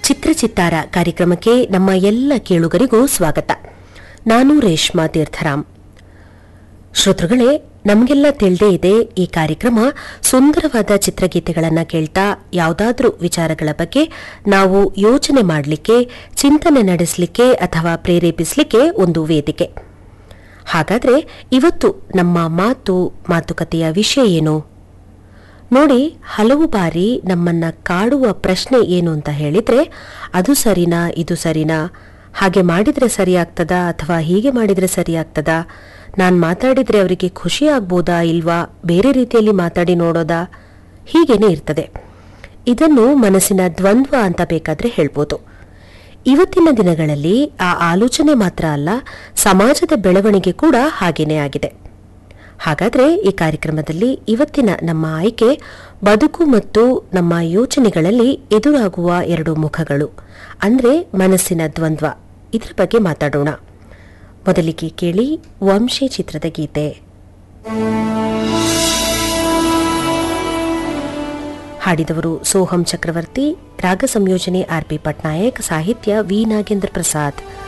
ಚಿತ್ರಚಿತ್ತಾರ ಕಾರ್ಯಕ್ರಮಕ್ಕೆ ನಮ್ಮ ಎಲ್ಲ ಕೇಳುಗರಿಗೂ ಸ್ವಾಗತ ನಾನು ರೇಷ್ಮಾ ತೀರ್ಥರಾಮ್ ಶ್ರೋತೃಗಳೇ ನಮಗೆಲ್ಲ ತಿಳಿದೇ ಇದೆ ಈ ಕಾರ್ಯಕ್ರಮ ಸುಂದರವಾದ ಚಿತ್ರಗೀತೆಗಳನ್ನು ಕೇಳ್ತಾ ಯಾವುದಾದ್ರೂ ವಿಚಾರಗಳ ಬಗ್ಗೆ ನಾವು ಯೋಚನೆ ಮಾಡಲಿಕ್ಕೆ ಚಿಂತನೆ ನಡೆಸಲಿಕ್ಕೆ ಅಥವಾ ಪ್ರೇರೇಪಿಸಲಿಕ್ಕೆ ಒಂದು ವೇದಿಕೆ ಹಾಗಾದ್ರೆ ಇವತ್ತು ನಮ್ಮ ಮಾತು ಮಾತುಕತೆಯ ವಿಷಯ ಏನು ನೋಡಿ ಹಲವು ಬಾರಿ ನಮ್ಮನ್ನ ಕಾಡುವ ಪ್ರಶ್ನೆ ಏನು ಅಂತ ಹೇಳಿದ್ರೆ ಅದು ಸರಿನಾ ಇದು ಸರಿನಾ ಹಾಗೆ ಮಾಡಿದ್ರೆ ಸರಿಯಾಗ್ತದಾ ಅಥವಾ ಹೀಗೆ ಮಾಡಿದ್ರೆ ಸರಿಯಾಗ್ತದಾ ನಾನು ಮಾತಾಡಿದ್ರೆ ಅವರಿಗೆ ಖುಷಿ ಆಗ್ಬೋದಾ ಇಲ್ವಾ ಬೇರೆ ರೀತಿಯಲ್ಲಿ ಮಾತಾಡಿ ನೋಡೋದಾ ಹೀಗೇನೆ ಇರ್ತದೆ ಇದನ್ನು ಮನಸ್ಸಿನ ದ್ವಂದ್ವ ಅಂತ ಬೇಕಾದ್ರೆ ಹೇಳ್ಬೋದು ಇವತ್ತಿನ ದಿನಗಳಲ್ಲಿ ಆ ಆಲೋಚನೆ ಮಾತ್ರ ಅಲ್ಲ ಸಮಾಜದ ಬೆಳವಣಿಗೆ ಕೂಡ ಹಾಗೇನೇ ಆಗಿದೆ ಹಾಗಾದ್ರೆ ಈ ಕಾರ್ಯಕ್ರಮದಲ್ಲಿ ಇವತ್ತಿನ ನಮ್ಮ ಆಯ್ಕೆ ಬದುಕು ಮತ್ತು ನಮ್ಮ ಯೋಚನೆಗಳಲ್ಲಿ ಎದುರಾಗುವ ಎರಡು ಮುಖಗಳು ಅಂದ್ರೆ ಮನಸ್ಸಿನ ದ್ವಂದ್ವ ಇದರ ಬಗ್ಗೆ ಮಾತಾಡೋಣ ಮೊದಲಿಗೆ ಕೇಳಿ ವಂಶಿ ಚಿತ್ರದ ಗೀತೆ ಹಾಡಿದವರು ಸೋಹಂ ಚಕ್ರವರ್ತಿ ರಾಗ ಸಂಯೋಜನೆ ಆರ್ ಪಿ ಪಟ್ನಾಯಕ್ ಸಾಹಿತ್ಯ ವಿ ನಾಗೇಂದ್ರ ಪ್ರಸಾದ್